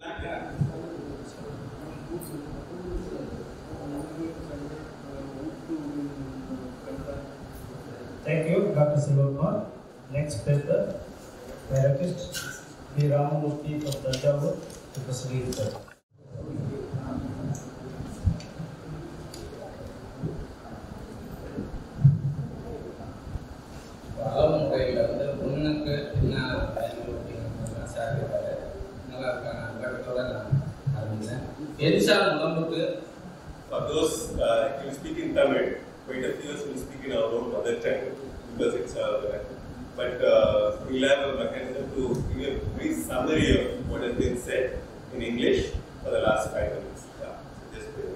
Thank you, Dr. Silvakumar. Next paper, I request the Ramamurthy from Tanjavur to proceed, sir. பலமுறையில் வந்து முன்னுக்கு என்ன பயன்படும் அப்படிங்கிறத சார் கேட்டாரு நல்லா இருக்காங்க விளக்கத்தோட நான் ஆரம்பிச்சேன் எரிசால் உடம்புக்கு For those uh, who speak in Tamil, quite a few of us will speak in our own mother tongue because it's our. But uh, we'll have a mechanism to give a brief summary of what has been said in English for the last five minutes. Yeah, so just wait.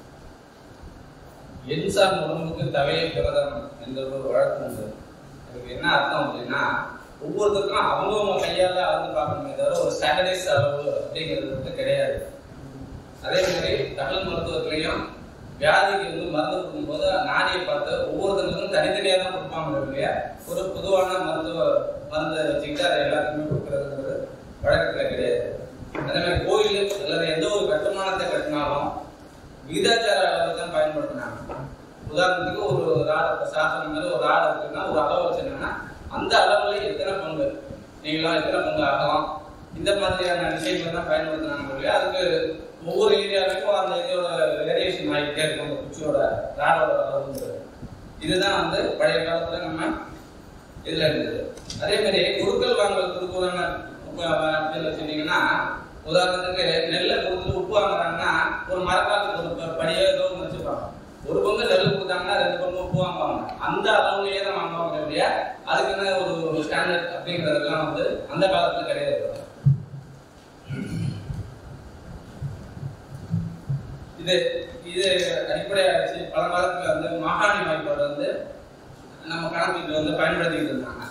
எரிசால் உடம்புக்கு தவையை பிரதம் என்ற ஒரு வழக்கு உண்டு அதுக்கு என்ன அர்த்தம் அப்படின்னா ஒவ்வொருத்தருக்கும் அவங்கவுங்க கையால அளந்து பார்க்கணுமே தவிர ஒரு ஸ்டாண்டர்டைஸ் அளவு அப்படிங்கிறது வந்து கிடையாது அதே மாதிரி தமிழ் மருத்துவத்திலையும் வியாதிக்கு வந்து மருந்து கொடுக்கும்போது நாடியை பார்த்து ஒவ்வொருத்தருக்கும் தனித்தனியாக தான் கொடுப்பாங்க இல்லையா ஒரு பொதுவான மருத்துவ மருந்தை வச்சுக்கிட்டு அதை எல்லாத்துக்குமே கொடுக்கறதுங்கிறது வழக்கத்தில் கிடையாது அதே மாதிரி கோயில் அல்லது எந்த ஒரு கட்டுமானத்தை கட்டினாலும் விகிதாச்சார அளவை தான் பயன்படுத்தினாங்க உதாரணத்துக்கு ஒரு ராட சாசனம் மேல ஒரு ராடு இருக்குன்னா ஒரு அளவு வச்சிருந்தீங்கன்னா அந்த அளவுல எத்தனை பங்கு நீங்களாம் எத்தனை பங்கு ஆகலாம் இந்த மாதிரியான விஷயங்கள் தான் பயன்படுத்தினாங்க இல்லையா அதுக்கு ஒவ்வொரு ஏரியாவுக்கும் அந்த இதோட வேரியேஷன் ஆகிட்டே இருக்கும் அந்த குச்சியோட ராடோட அளவுங்கிறது இதுதான் வந்து பழைய காலத்துல நம்ம இதுல இருந்தது அதே மாதிரி குடுக்கல் வாங்கல் திருக்குறள் அப்படின்னு வச்சுட்டீங்கன்னா உதாரணத்துக்கு நெல்லை கொடுத்துட்டு உப்பு வாங்குறாங்கன்னா ஒரு மரக்காலத்துக்கு ஒரு ப- படியோ ஏதோ ஒன்று வச்சுப்பாங்க ஒரு பங்கு நெல் கொடுத்தாங்கன்னா ரெண்டு பங்கு உப்பு வாங்குவாங்க அந்த அளவுலயே தான் வாங்குவாங்க இல்லையா அதுக்குன்னு ஒரு ஸ்டாண்டர்ட் அப்படிங்கிறதெல்லாம் வந்து அந்த காலத்துல கிடையாது இது இது அடிப்படையாக வச்சு பல காலத்துல வந்து மாகாணி வாய்ப்பாடு வந்து நம்ம கணக்குக்கு வந்து பயன்படுத்திக்கிட்டு இருந்தாங்க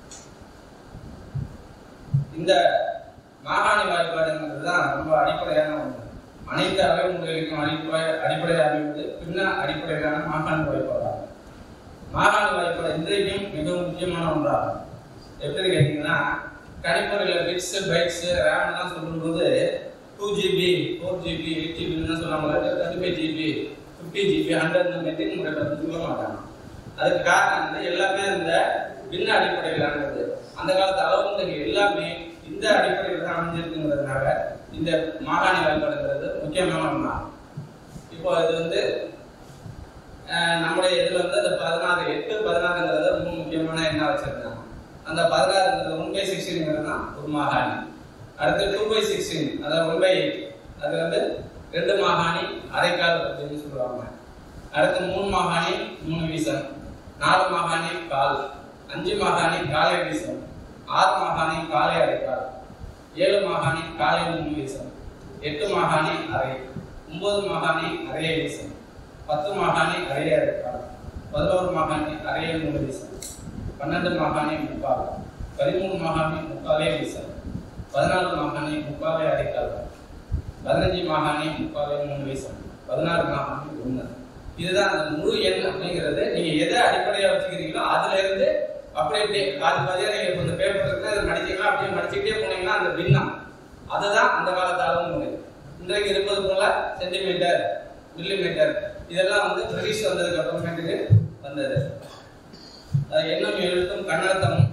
இந்த மாகாணி வாய்ப்பாடுங்கிறது தான் ரொம்ப அடிப்படையான ஒன்று அனைத்து அவைமுறைகளுக்கும் அடிப்படை அடிப்படையாக அமைவது பின்ன அடிப்படையிலான மாகாணி வாய்ப்பாடாகும் மாகாணி வாய்ப்பாடு இன்றைக்கும் மிகவும் முக்கியமான ஒன்றாகும் எப்படி கேட்டீங்கன்னா கணிப்பொறியில் பிட்ஸ் பைட்ஸ் ரேம்லாம் சொல்லும்போது two GB four GB eight ஜிபின்னு சொல்லுவாங்க thirty five GB fifty GB hundred metric முறையில் வந்து சொல்ல மாட்டாங்க அதுக்கு காரணம் வந்து எல்லாமே இந்த பின்ன அடிப்படையிலானது அந்த காலத்து அளவுங்க எல்லாமே இந்த அடிப்படையில் தான் அமைஞ்சிருக்குங்கிறதுனால இந்த மாகாணி வாய்ப்பாடுங்கிறது முக்கியமான ஒன்றா இப்போ இது வந்து அஹ், நம்முடைய இதுல வந்து அந்த பதினாறு எட்டு பதினாறுங்கிறத ரொம்ப முக்கியமான எண்ணா வச்சிருக்காங்க அந்த பதினாறுங்கிறது ஒன் பை சிக்ஸ்டீன்ங்கிறது தான் ஒரு மாகாணி அடுத்து டூ பை சிக்ஸ்டீன் அதாவது ஒன் பை எயிட் அது வந்து ரெண்டு மாகாணி அரைக்கால் அப்படின்னு சொல்லுவாங்க அடுத்து மூணு மாகாணி மூணு வீசம் நாலு மாகாணி கால் அஞ்சு மாகாணி காலை வீசம் ஆறு மாகாணி காலை அரைக்கால் ஏழு மாகாணி காலை மூணு வீசம் எட்டு மாகாணி அரை ஒன்பது மாகாணி அரைய வீசம் பத்து மாகாணி அரைய அரைக்கால் பதினோரு மாகாணி அரைய மூணு வீசம் பன்னெண்டு மாகாணி முக்கால் பதிமூணு மாகாணி முக்காலே வீசம் பதினாலு மாகாணி முக்காலே அரைக்கால் பதினஞ்சு மாகாணி முக்காலே மூணு வீசம் பதினாறு மாகாணி ஒன்று இதுதான் அந்த முழு எண் அப்படிங்கிறது நீங்க எதை அடிப்படையா வச்சுக்கிறீங்களோ அதுல இருந்து அப்படி அப்படியே பாதி பாதியா நீங்க இப்ப இந்த பேப்பர் இருக்கு அதை மடிச்சிக்கலாம் அப்படியே மடிச்சுக்கிட்டே போனீங்கன்னா அந்த பின்னம் அதுதான் அந்த காலத்து அளவு முறை இன்றைக்கு இருப்பது போல சென்டிமீட்டர் மில்லிமீட்டர் இதெல்லாம் வந்து பிரிட்டிஷ் வந்ததுக்கு அப்புறமேட்டுக்கு வந்தது அது எண்ணம் எழுத்தும் கண்ணழுத்தமும்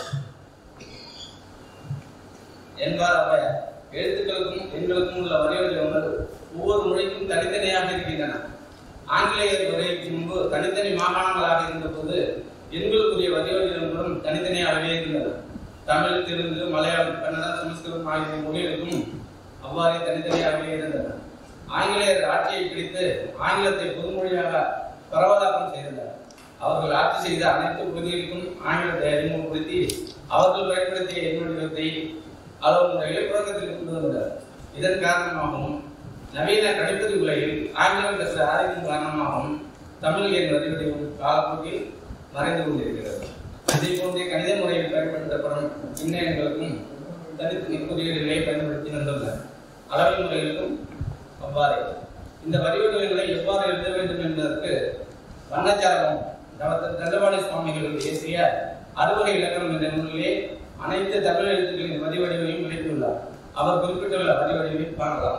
என்பார் அவ்வையார் எழுத்துக்களுக்கும் எண்களுக்கும் உள்ள வரைவடிவங்கள் ஒவ்வொரு மொழிக்கும் தனித்தனியாக இருக்கின்றன ஆங்கிலேயர் வருகைக்கு முன்பு தனித்தனி மாகாணங்களாக இருந்தபோது எண்களுக்குரிய வரிவடிவங்களும் தனித்தனியாகவே இருந்தன தமிழ் தெலுங்கு மலையாளம் கன்னடம் சமஸ்கிருதம் ஆகிய மொழிகளுக்கும் அவ்வாறே தனித்தனியாகவே இருந்தன ஆங்கிலேயர் ஆட்சியை பிடித்து ஆங்கிலத்தை பொதுமொழியாக பரவலாக்கம் செய்தனர் அவர்கள் ஆட்சி செய்த அனைத்து பகுதிகளுக்கும் ஆங்கிலத்தை அறிமுகப்படுத்தி அவர்கள் பயன்படுத்திய எண் வடிவத்தை அளவு முறைகளை புழக்கத்தில் கொண்டு வந்தனர் இதன் காரணமாகவும் நவீன கணிப்பொறி உலகில் ஆங்கிலம் பெற்ற ஆதிக்கம் காரணமாகவும் தமிழ் எண் வரிவடிவம் காலப்போக்கில் மறைந்து கொண்டிருக்கிறது இதே போன்றே கணித முறையில் பயன்படுத்தப்படும் பின்ன எண்களுக்கும் தனித்தனி குறியீடுகளை பயன்படுத்தி வந்துள்ளனர் அளவின் முறைகளுக்கும் அவ்வாறே இந்த வரிவடிவங்களை எவ்வாறு எழுத வேண்டும் என்பதற்கு வண்ணச்சாரம் டாக்டர் தண்டவாணி சுவாமிகள் இயற்றிய அறுவகை இலக்கணம் என்ற நூலிலே அனைத்து தமிழ் எழுத்துக்களின் வரிவடிவையும் விளைத்துள்ளார் அவர் குறிப்பிட்டுள்ள வரி வடிவை பார்க்கலாம்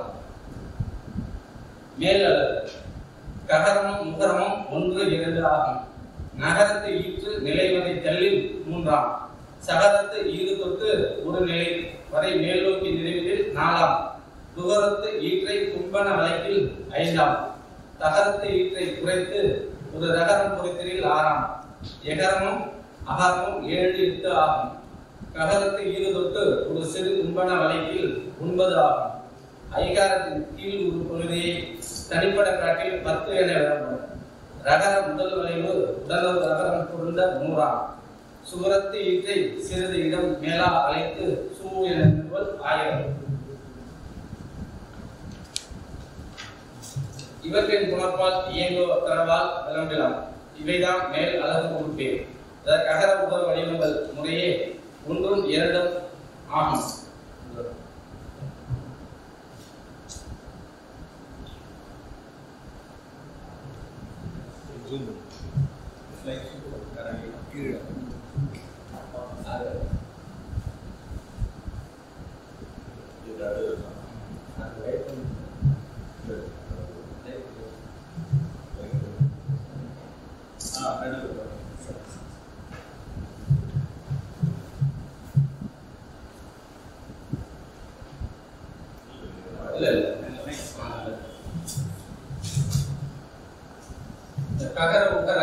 மேல் அளவு ககரமும் முகரமும் ஒன்று இரண்டு ஆகும் நகரத்து ஈற்று நிலைவதை தள்ளில் மூன்றாம் சகரத்து ஈடு தொட்டு ஒரு நிலை வரை மேல் நோக்கி நிறைவில் நாலாம் துகரத்து ஈற்றை கும்பன வழக்கில் ஐந்தாம் தகரத்து ஈற்றை குறைத்து ஒரு ரகரம் குறித்தலில் ஆறாம் எகரமும் அகரமும் ஏழு எட்டு ஆகும் ககரத்து ஈடு தொட்டு ஒரு சிறு கும்பன வழக்கில் ஒன்பது ஆகும் ஐகாரத்தின் கீழ் ஒரு பகுதியை தனிப்பட்ட காட்டில் பத்து என விளம்பரம் ரகர முதல் வளைவு உடலொரு ரகரம் பொருந்த நூறாம் சுகரத்து ஈட்டை சிறிது இடம் மேலா அழைத்து சூ என நிறுவல் ஆயிரம் இவற்றின் குணப்பால் இயங்கோ தரவால் விளம்பலாம் இவைதான் மேல் அழகு பொறுப்பேர் அதற்ககர உடல் வடிவங்கள் முறையே ஒன்றும் இரண்டும் ஆகும் அது அது wait பண்ணு. இல்ல இல்ல ஆ, இல்ல. இந்த ககர உக்கர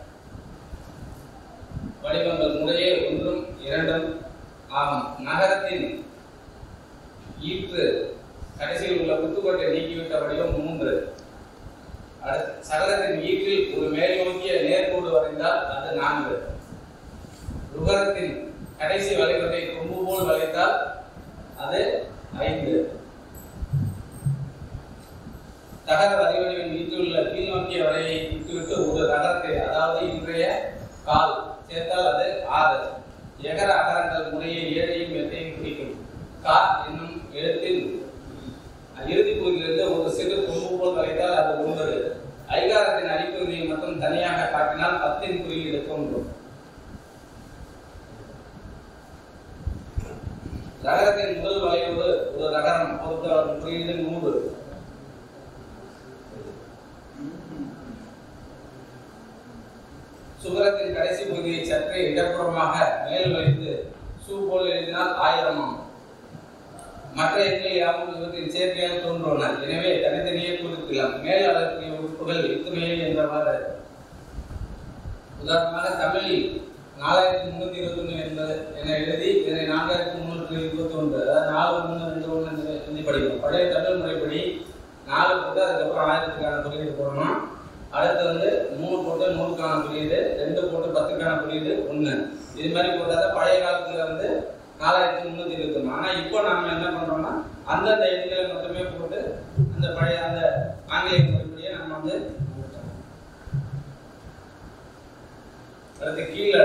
வடிவங்கள் முறையே ஒன்றும் இரண்டும் ஆகும் நகரத்தின் ஈற்று கடைசியில் உள்ள குத்துக்கோட்டை நீக்கிவிட்ட வடிவம் மூன்று அடுத்து சகலத்தின் ஈற்றில் ஒரு மேல் நோக்கிய நேர்கோடு வரைந்தால் அது நான்கு ருகரத்தின் கடைசி வளைவதை கொம்பு போல் வளைத்தால் அது ஐந்து தகர வரிவடிவின் வீட்டிலுள்ள கீழ் நோக்கிய வரையை விட்டுவிட்டு ஒரு நகரத்தை அதாவது இன்றைய கால் சேர்த்தால் அது ஆறு எகர அகரங்கள் முறையே ஏழையும் எட்டையும் குறிக்கும் கா என்னும் எழுத்தில் இறுதி பகுதியிலிருந்து ஒரு சிறு கொம்பு போல் வரைந்தால் அது ஒன்பது ஐகாரத்தின் அடிப்பகுதியை மட்டும் தனியாக காட்டினால் பத்தின் குறியீடு தோன்றும் நகரத்தின் முதல் வளைவு ஒரு நகரம் பொறுத்த குறியீடு நூறு சுகரத்தின் கடைசி பகுதியை சற்றே இடப்புறமாக மேல் வைத்து சூ போல் எழுதினால் ஆயிரமாம் மற்ற எண்கள் யாவும் இவற்றின் சேர்க்கையால் தோன்றுவன எனவே தனித்தனியே குறிக்கலாம் மேல் அளக்கூடிய உறுப்புகள் இத்துணையே என்றவாறு உதாரணமாக தமிழில் நாலாயிரத்தி முன்னூத்தி இருபத்தி ஒண்ணு என்பது என எழுதி இதனை நான்காயிரத்தி முன்னூற்றி இருபத்தி ஒன்று அதாவது நாலு மூணு ரெண்டு ஒன்று எழுதி படிக்கணும் பழைய தமிழ் முறைப்படி நாலு போட்டு அதுக்கப்புறம் ஆயிரத்துக்கான குறியீடு போடணும் அடுத்து வந்து மூணு போட்டு நூறுக்கான குறியீடு ரெண்டு போட்டு பத்துக்கான குறியீடு ஒண்ணு இது மாதிரி போட்டாதான் பழைய காலத்துல வந்து நாலாயிரத்தி முன்னூத்தி இருபத்தி ஒண்ணு ஆனா இப்போ நாம என்ன பண்றோம்னா அந்தந்த எண்களை மட்டுமே போட்டு அந்த பழைய அந்த ஆங்கிலேய முறைப்படியே நம்ம வந்து அடுத்து கீழே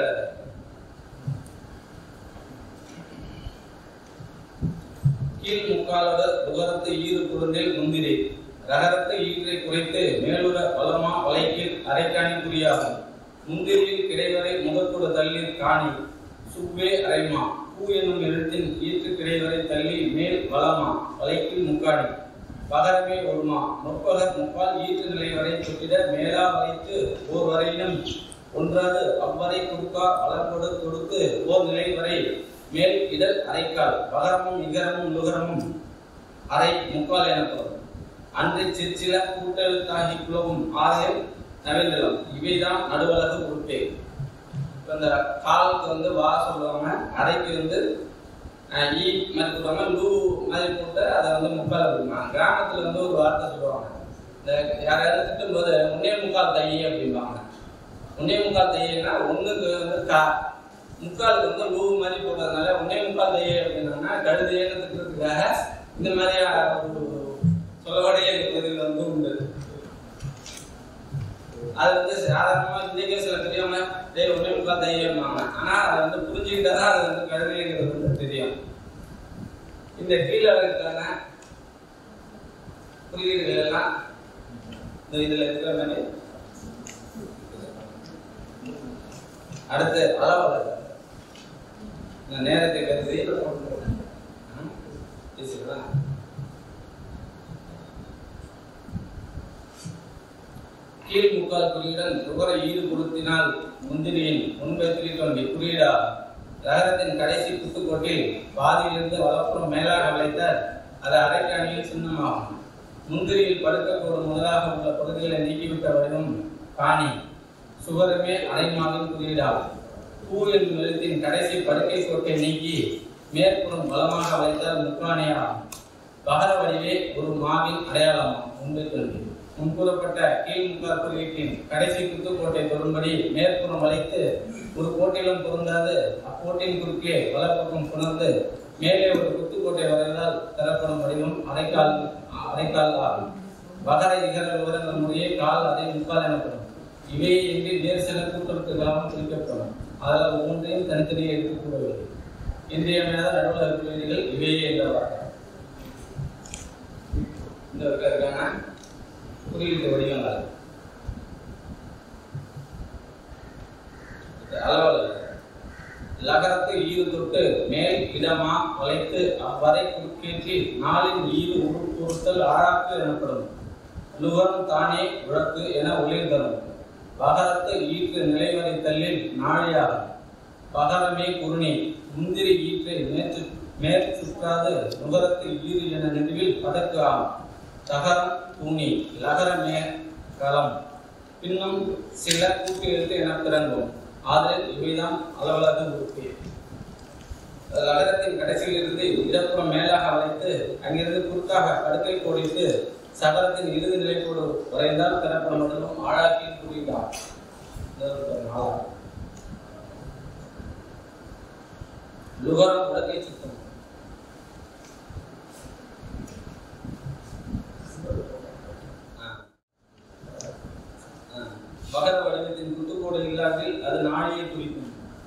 கீழ் முக்காலோட உகரத்து ஈறு குருந்தில் முந்திரி ரகரத்து ஈற்றை குறைத்து மேலுற வலமா வலைக்கீழ் அரைக்காணி குறியாகும் முந்திரியில் கிடைவரை முகத்தோடு தள்ளி காணி சுவ்வே அரைமா பூ என்னும் எழுத்தின் ஈற்று கிடைவரை தள்ளி மேல் வலமா வலைக்கீழ் முக்காணி பகரமே ஒருமா முற்பகர் முப்பால் ஈற்று நிலை வரை தொட்டிட மேலா வளைத்து ஓர் வரையினும் ஒன்றாது அவ்வரை குறுக்கா வளர்கொடு கொடுத்து ஓர் நிலை வரை மேல் இதழ் அரைக்கால் பகரமும் இகரமும் லுகரமும் அரை முக்கால் எனப்படும் அன்று சிற்சில கூட்டெழுத்தாகி குலவும் ஆலயம் நவீந்திரம் இவைதான் நடுவலகு உறுப்பே இப்ப இந்த காலுக்கு வந்து வா சொல்லுவாங்க அரைக்கு வந்து அஹ், ஈ மாதிரி சொல்லுவாங்க லூ மாதிரி போட்டு அதை வந்து முக்கால் அப்படிம்பாங்க கிராமத்துல வந்து ஒரு வார்த்தை சொல்லுவாங்க இந்த யாராவது திட்டும்போது முன்னே முக்கால் தையே அப்படிம்பாங்க ஒன்னே முக்கால் தையன்னா ஒண்ணுக்கு வந்து கா முக்காலுக்கு வந்து லூ மாதிரி போட்டதுனால ஒன்னே முக்கால் தையே அப்படின்னா கழுதையன்னு திட்டுறதுக்காக இந்த மாதிரி ஒரு சொல்லவடைய பகுதியில் வந்து உண்டு அது வந்து சாதாரணமா இன்னைக்கே சில பெரியவங்க டேய் ஒன்னே முக்கால் தையம்பாங்க ஆனா அதை வந்து புரிஞ்சுக்கிட்டா தான் அது வந்து கழுதைங்கிறது வந்து தெரியும் இந்த கீழே இருக்கான குறியீடுகள் எல்லாம் இந்த இதுல இருக்கிற மாதிரி அடுத்து அளவு இந்த நேரத்தை கருதி பேசுகிறேன் கீழ் முக்கால் குறியுடன் நுகர ஈடு கொடுத்தினால் முந்திரியின் முன்வைத்திருக்க குறியீடா நகரத்தின் கடைசி புத்துக்கோட்டில் பாதியிலிருந்து வலப்புறம் மேலாக வளைத்த அது அரைக்கணியில் சின்னமாகும் முந்திரியில் படுக்கக்கூடும் முதலாக உள்ள பகுதிகளை நீக்கிவிட்ட வடிவம் காணி சுவரமே அரைமாவின் குறியீடாகும் பூ என்னும் எழுத்தின் கடைசி படுக்கை கோட்டை நீக்கி மேற்புறம் பலமாக வைத்தால் முக்காணியாகும் பகர வடிவே ஒரு மாவின் அடையாளமாகும் முன்பே கல்வி முன்கூறப்பட்ட கீழ் முக்கால் குறியீட்டின் கடைசி குத்துக்கோட்டை தொடும்படி மேற்புறம் வளைத்து ஒரு கோட்டிலும் பொருந்தாது அக்கோட்டின் குறுக்கே வலப்பக்கம் புணர்ந்து மேலே ஒரு குத்துக்கோட்டை வரைந்தால் தரப்படும் வடிவம் அரைக்கால் அரைக்கால் ஆகும் பகர இகர விவரங்கள் முறையே கால் அதை முக்கால் எனப்படும் இவையே இன்றி வேறு சில கூட்டெழுத்துக்களாகவும் குறிக்கப்படும் அதில் ஒவ்வொன்றையும் தனித்தனியே இருக்கக்கூடவில்லை இன்றியமையாத நடுவலர் குறியீடுகள் இவையே என்ற வார்த்தை இந்த இருக்கான குறியீட்டு வடிவங்கள் அளவல் லகரத்து ஈறு தொட்டு மேல் இடமா வளைத்து அவ்வரை குறுக்கேற்றி நாளின் ஈறு உரு பொருத்தல் ஆறாக்கு எனப்படும் லுகரம் தானே உழக்கு என ஒளிர் தரும் பகரத்து ஈற்று நிலைவரை தள்ளில் நாழியாகும் பகரமே குருணி முந்திரி ஈற்றை மேற்று மேற்சுற்றாது நுகரத்து ஈறு என நெடுவில் பதக்கு ஆகும் தகரம் தூணி லகரமே களம் பின்னும் சில கூட்டு எழுத்து என பிறங்கும் ஆதலில் இவைதான் அளவலாக உறுப்பு லகரத்தின் கடைசியிலிருந்து இடப்புறம் மேலாக வளைத்து அங்கிருந்து குறுக்காக படுக்கை கோடிட்டு சகரத்தின் இறுதி நிலைக்கோடு வரைந்தால் பெறப்படும் வடிவம் ஆழாக்கி குறியிட்டார் லுகரம் உலகை சுத்தம் மகர வடிவத்தின் குத்துக்கோடு இல்லாமல் அது நாழியை குறிக்கும்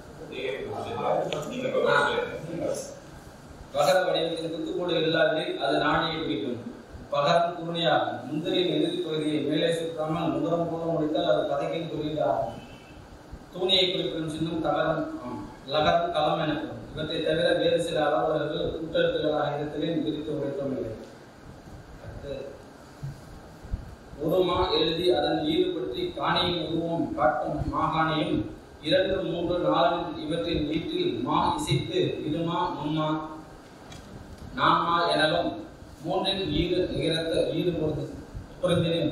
பகர வடிவத்தின் குத்துக்கோடு இல்லாமல் அது நாழியை குறிக்கும் பகரம் குருணியாகும் முந்திரியின் எதிரி பகுதியை மேலே சுற்றாமல் முகரம் போல முடித்தால் அது கதைக்கின் குறியீடாகும் தூணியை குறிப்பிடும் சின்னம் தகரம் ஆம். லகரம் களம் எனப்படும் இவற்றை தவிர வேறு சில அளவுகள் கூட்டெழுத்துகள் ஆகியத்திலையும் பிரித்து உரைக்கவில்லை அடுத்து உருமா எழுதி அதன் ஈடுபடுத்தி காணியின் உருவம் காட்டும் மாகாணியும் இரண்டு மூன்று நாலு இவற்றின் வீட்டில் மா இசைத்து இருமா மும்மா நான்மா எனலும் மூன்றின் ஈடு நிகரத்த ஈடு பொருந்த பொருந்தினின்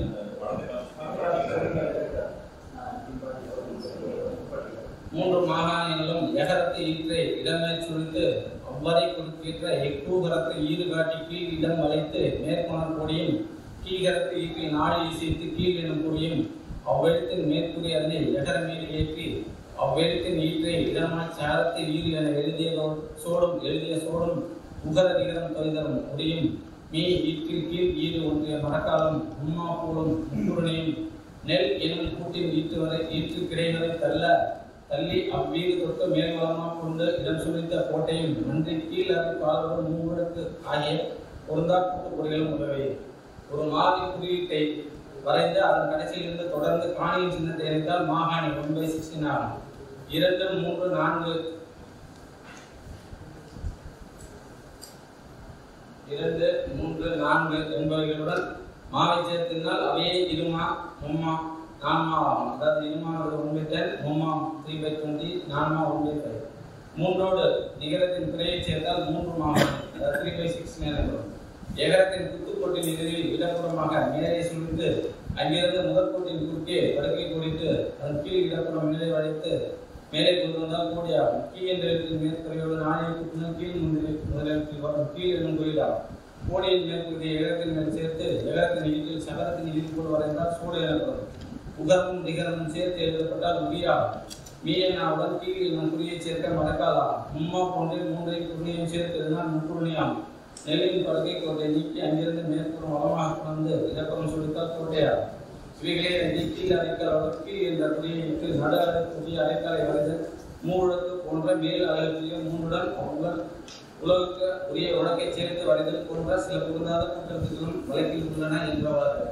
மூன்று மாகாணங்களும் எகரத்து ஈற்றை இடமே சுழித்து அவ்வரை குறிப்பேற்ற எக்கூகரத்து ஈடு காட்டி கீழ் இடம் வளைத்து மேற்கொணர் கொடியும் கீகரத்து ஈற்றில் நாடி இசைத்து கீழ் எனும் கொடியும் அவ்வெழுத்தின் மேற்கூறி அதனை எகர மீது ஏற்றி அவ்வெழுத்தின் ஈற்றை இடமாய் சாரத்து ஈடு என எழுதிய சோடும் எழுதிய சோடும் உகர நிகரம் தொய்தரும் முடியும் மீ ஈற்றில் கீழ் ஈடு ஒன்றிய மரக்காலம் உம்மா பூடும் முக்குடனையும் நெல் எனும் கூட்டின் ஈட்டு வரை ஈட்டு கிடைவரை தள்ள தள்ளி அவ்வீடு தொட்டு மேல்வளமா கொண்டு இடம் சுழித்த கோட்டையும் நன்றி கீழ் அது பாலோடு மூவருக்கு ஆகிய பொருந்தா கூட்டுப்பொடிகளும் உதவி ஒரு மாதிரி குறியீட்டை வரைந்து அதன் கடைசியிலிருந்து தொடர்ந்து காணியின் சின்னத்தை இணைத்தால் மாகாணி ஒன் பை சிக்ஸ்டீன் ஆகும் இரண்டு மூன்று நான்கு இரண்டு மூன்று நான்கு என்பவைகளுடன் மாவை சேர்த்தினால் அவையே இருமா மும்மா நான்மா ஆகும் அதாவது இருமாவோட ஒன் பை டென் மும்மா த்ரீ பை டுவெண்ட்டி நான்மா ஒன் பை ஃபைவ் மூன்றோடு நிகரத்தின் பிறையை சேர்த்தால் மூன்று மாகம் அதாவது த்ரீ பை சிக்ஸ் நேரம் ஏகரத்தின் குத்துக்கோட்டின் இறுதியில் இடப்புறமாக மேலே சுழித்து அங்கிருந்து முதற்கோட்டின் குறுக்கே படுக்கை கூடிட்டு அதன் கீழ் இடப்புறம் மேலே வளைத்து மேலே கொண்டு வந்தால் கோடியாகும் கீழ் என்ற எழுத்தின் மேற்குறையோடு நாணயத்துக்கு பின்னர் கீழ் முந்திரி முதலெழுத்தில் வரும் கீழ் என்னும் குறியீடாகும் கோடியின் மேற்குறியை ஏகத்தின் மேல் சேர்த்து ஏகத்தின் ஈட்டில் சகரத்தின் ஈட்டில் வரைந்தால் சூடு எனப்படும் உகரமும் நிகரமும் சேர்த்து எழுதப்பட்டால் உயிராகும் மீ என்னாவுடன் கீழ் என்னும் குறியை சேர்க்க மறக்காதாகும் மும்மா போன்றில் மூன்றையும் குருணியும் சேர்த்து எழுதினால் முக்குருணியாகும் நெல்லின் படுக்கை கோட்டை நீக்கி அங்கிருந்து மேற்புறம் வளமாக கொண்டு இடப்புறம் சுழித்தால் கோட்டையாகும் இவைகளே நீக்கி அரைக்கல் கீழ் என்ற குறியீட்டு நடு அழைப்புடைய அரைக்கலை வரைந்து மூழுக்கு போன்ற மேல் அழைப்பையும் மூன்றுடன் உங்கள் உலகுக்கு உரிய உலகை சேர்த்து வரைதல் போன்ற சில பொருந்தாத கூட்டத்துகளும் வழக்கில் உள்ளன என்பவாறு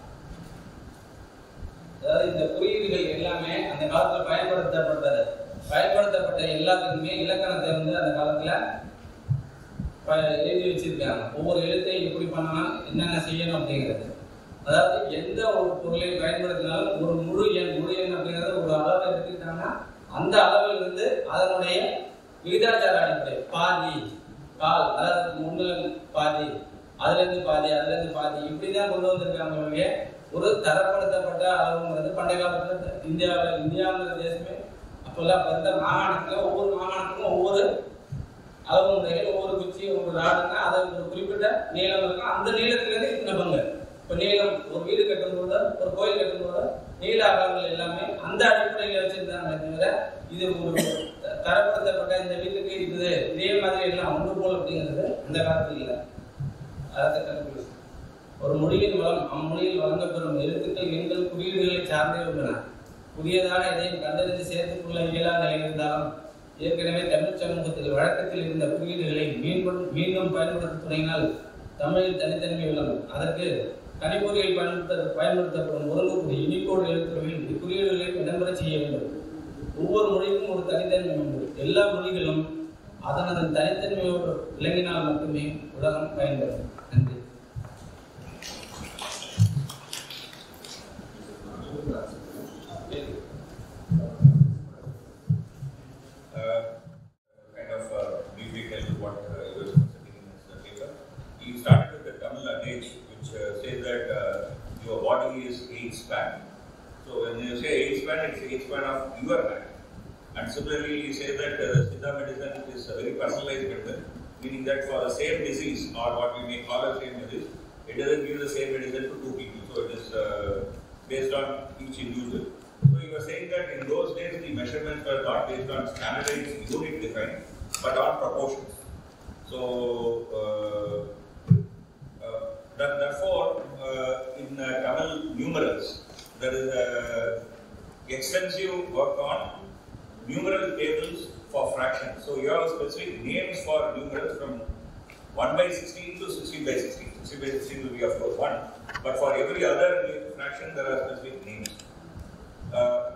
அதாவது இந்த குறியீடுகள் எல்லாமே அந்த காலத்துல பயன்படுத்தப்பட்டது பயன்படுத்தப்பட்ட எல்லாத்துக்குமே இலக்கணத்தை வந்து அந்த காலத்துல ப- எழுதி வச்சிருக்காங்க ஒவ்வொரு எழுத்தையும் எப்படி பண்ணலாம் என்னென்ன செய்யணும் அப்படிங்கிறது அதாவது எந்த ஒரு பொருளை பயன்படுத்தினாலும் ஒரு முழு எண் முழு எண் அப்படிங்கிறது ஒரு அளவை எடுத்துக்கிட்டாங்கன்னா அந்த அளவில் இருந்து அதனுடைய விகிதாச்சார அடிப்படை பாதி கால் அதாவது முன்னுல பாதி அதுல இருந்து பாதி அதுல இருந்து பாதி இப்படிதான் கொண்டு வந்திருக்காங்க ஒழிய ஒரு தரப்படுத்தப்பட்ட அளவுங்கிறது பண்டைய காலத்துல இந்தியாவில் இந்தியாங்கிற தேசமே அப்பெல்லாம் பிறந்த மாகாணத்துல ஒவ்வொரு மாகாணத்துக்கும் ஒவ்வொரு அளவு முறைகள் ஒவ்வொரு குச்சி ஒவ்வொரு ராடுன்னா அதை ஒரு குறிப்பிட்ட நீளம் இருக்கும் அந்த நீளத்திலிருந்து இத்தனை பங்கு இப்போ நீளம் ஒரு வீடு கட்டும்போது ஒரு கோயில் கட்டும்போது நீள அகலங்கள் எல்லாமே அந்த அடிப்படையில் வச்சிருந்தாங்க தவிர இது ஒரு த- தரப்படுத்தப்பட்ட இந்த வீட்டுக்கு இது இதே மாதிரி எல்லாம் ஒன்று போல் அப்படிங்கிறது அந்த காலத்தில் இல்லை அதை கண்டுபிடிச்சு ஒரு மொழியின் வளம் அம்மொழியில் வழங்கப்பெறும் எழுத்துக்கள் எண்கள் குறியீடுகளை சார்ந்தே உள்ளன புதியதான எதையும் கண்டறிந்து சேர்த்துக் கொள்ள இயலாத நிலை இருந்தாலும் ஏற்கனவே தமிழ் சமூகத்தில் வழக்கத்தில் இருந்த குறியீடுகளை மீண்டும் மீண்டும் பயன்படுத்த துணையினால் தமிழில் தனித்தன்மை உள்ளது அதற்கு கணிப்பொறியில் பயன்படுத்த பயன்படுத்தப்படும் ஒருங்குக்கூடிய இனிக்கோடு எழுத்துக்களில் இக்குறியீடுகளை இடம்பெற செய்ய வேண்டும் ஒவ்வொரு மொழிக்கும் ஒரு தனித்தன்மை உண்டு எல்லா மொழிகளும் அதனதன் தனித்தன்மையோடு விளங்கினால் மட்டுமே உலகம் பயன்படும் நன்றி uh, kind of uh, briefly tell you what uh, he was presenting in his uh, paper. He started with the Tamil adage, which uh, says that uh, your body is eight span. So when you say eight span, it's eight span of your hand. And similarly, he says that uh, Siddha medicine is a very personalized medicine, meaning that for the same disease or what we may call a same disease, it doesn't give the same medicine to two people. So it is uh, based on each individual. So you were saying that in those days the measurements were not based on standardized unit design, but on proportions. So uh, uh, that, therefore, uh, in uh, Tamil numerals, there is a extensive work on numeral tables for fractions. So you have specific names for numerals from 1 by 16 to 16 by 16. 16 by 16 will be of course 1. But for every other fraction, there are specific names. Uh,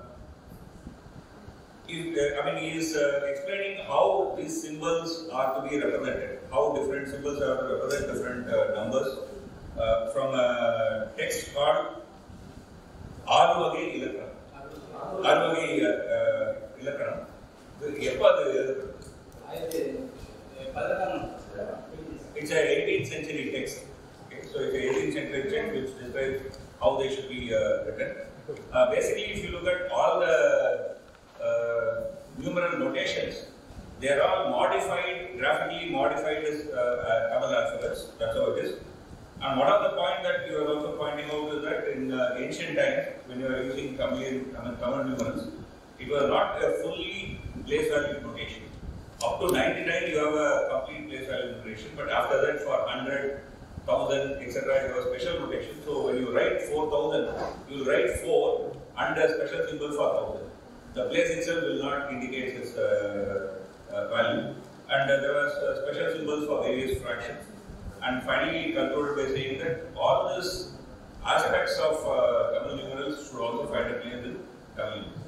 he, uh, I mean, he is uh, explaining how these symbols are to be represented, how different symbols are to represent different uh, numbers uh, from a text called ஆறுவகை இலக்கணம் ஆறுவகை uh, இலக்கணம் இது எப்போ அது எழுதப்பட்டது ஆயிரத்தி பதினெட்டாம் It's a 18th century text. Okay, so it's a 18th century text which describes how they should be uh, written. Uh, basically, if you look at all the uh, numeral notations, they are all modified, graphically modified as uh, uh, Tamil alphabets. That's how it is. And one of the point that you are also pointing out is that in uh, ancient times, when you were using Tamil, I mean, Tamil numerals, it was not a fully place value notation. Up to 99, you have a complete place value notation, but after that, for 100, 1000, etc., you have a special notation. So when you write 4000, you will write 4 and a special symbol for 1000. The place itself will not indicate its uh, uh, value. And uh, there was uh, special symbols for various fractions. And finally, he concluded by saying that all these aspects of uh, Tamil numerals should also find a place in Tamil numerals.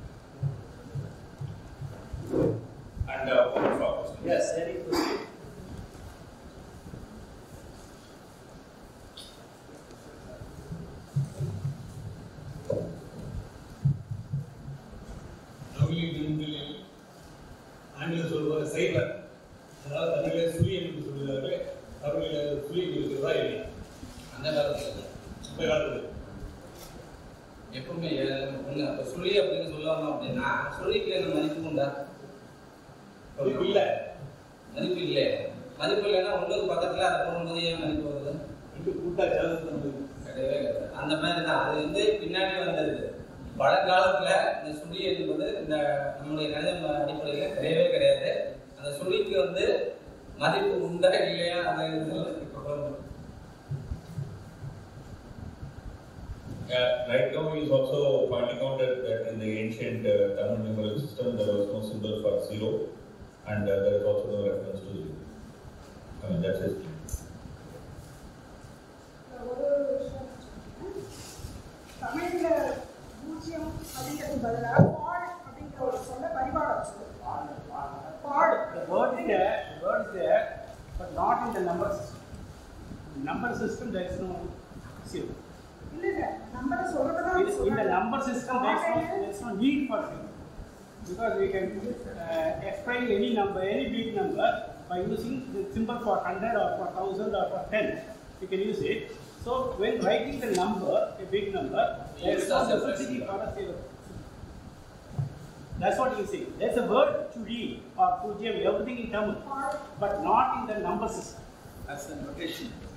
And uh, open for questions. Yes, any question? தமிழில் தினங்களில் ஆங்கிலம் சொல்வது சைபர் அதாவது தமிழில் சுழியன் என்று சொல்கிறார்கள் தமிழில் சுழியன் இருக்கிறதா இல்லையா அந்த காலத்தில் இந்த காலத்தில் எப்பவுமே ஒன்று அப்போ சுழி அப்படின்னு சொல்லணும் அப்படின்னா சுழிக்கு என்ன மதிப்பு உண்டா மதிப்பு இல்லை மதிப்பு இல்லை மதிப்பு இல்லைன்னா ஒன்றுக்கு பக்கத்தில் அதை போடும்போது ஏன் மதிப்பு வருது ரெண்டு கூட்டா சேர்ந்து கிடையவே கிடையாது அந்த மாதிரி தான் அது வந்து பின்னாடி வந்தது பழங்காலத்துல இந்த சுழி என்பது இந்த நம்முடைய கணித அடிப்படையில் கிடையவே கிடையாது அந்த சுழிக்கு வந்து மதிப்பு உண்டா இல்லையா அந்த இதுல இப்ப பாருங்க. Uh, right now, he is also pointing out that, that in the ancient uh, Tamil numeral system, there was no symbol for zero, and uh, there is also no reference to zero. I mean, that's his claim. ஒரு விஷயம் சொல்றேன். தமிழ்ல பூஜ்ஜியம் அப்படிங்கிறது பதிலாக பால் அப்படிங்கிற ஒரு சொல்ல பரிபாடம் சொல்லுது பால் The word is there, the word is there, but not in the number system. Number system, there is no zero. இல்ல இல்ல நம்பரை சொல்றதுதான் In, in the number system, there is no, there is no need for zero. Because we can uh, explain any number, any big number by using the symbol for 100 or for 1000 or for 10. We can use it. So when writing the number, a big number, there is no necessity for a zero. That's what you say. There's a word to read or pujyam, everything in Tamil, but not in the number system. as a notation.